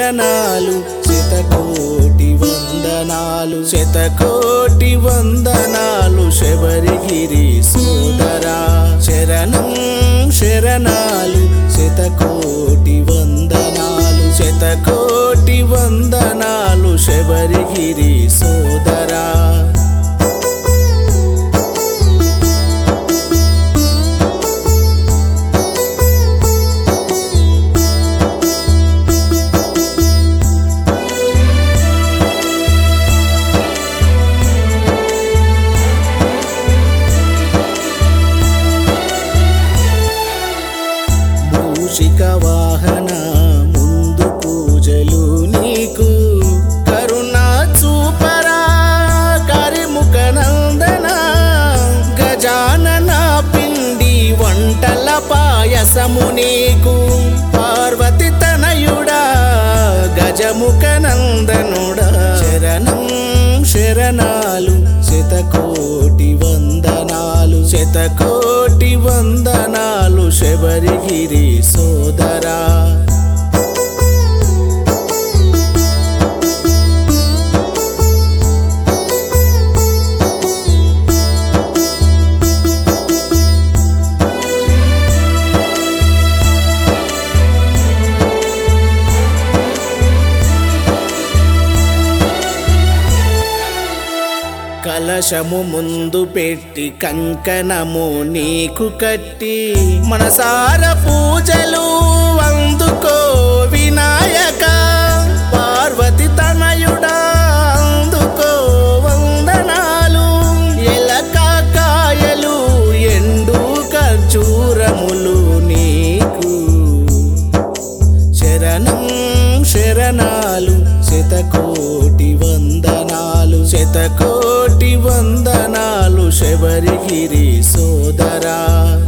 శరణాలు శతకోటి వందనాలు శతకోటి వందనాలు శబరిగిరి సోదరా శరణం శరణాలు శతకోటి వందనాలు శతకోటి వందనాలు శబరిగిరి సోదరా మూషిక వాహన ముందు పూజలు నీకు కరుణా చూపరా కరిముఖ నందన గజానన పిండి వంటల పాయసము నీకు పార్వతి తనయుడా గజముఖ నందనుడా శరణం శరణాలు శతకోటి వందనాలు శతకోటి వందనాలు శబరిగిరి సోదరా కలశము ముందు పెట్టి కంకణము నీకు కట్టి మనసార పూజలు అందుకో వినాయక పార్వతి తనయుడా అందుకో వందనాలు ఎలక కాయలు ఎండు ఖర్జూరములు నీకు శరణం శరణాలు శతకోటి వందనాలు శతకోటి వందనాలు శబరిగిరి సోదరా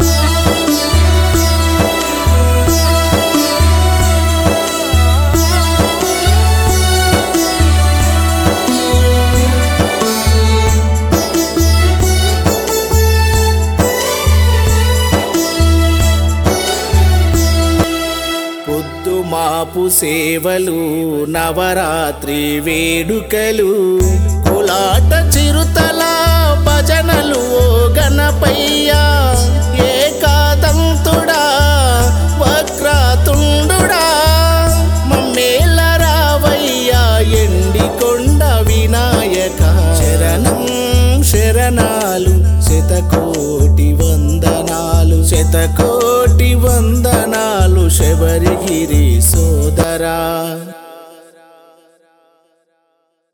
పొద్దు మాపు సేవలు నవరాత్రి వేడుకలు కులాట చిరుతల భజనలు ఓ గణపయ్యా ఏకాదంతుడా వక్రతుండుడా మమ్మేల రావయ్యా ఎండికొండ వినాయక శరణం శరణాలు శతకోటి వందనాలు శతకోటి వందనాలు శబరిగిరి సోదరా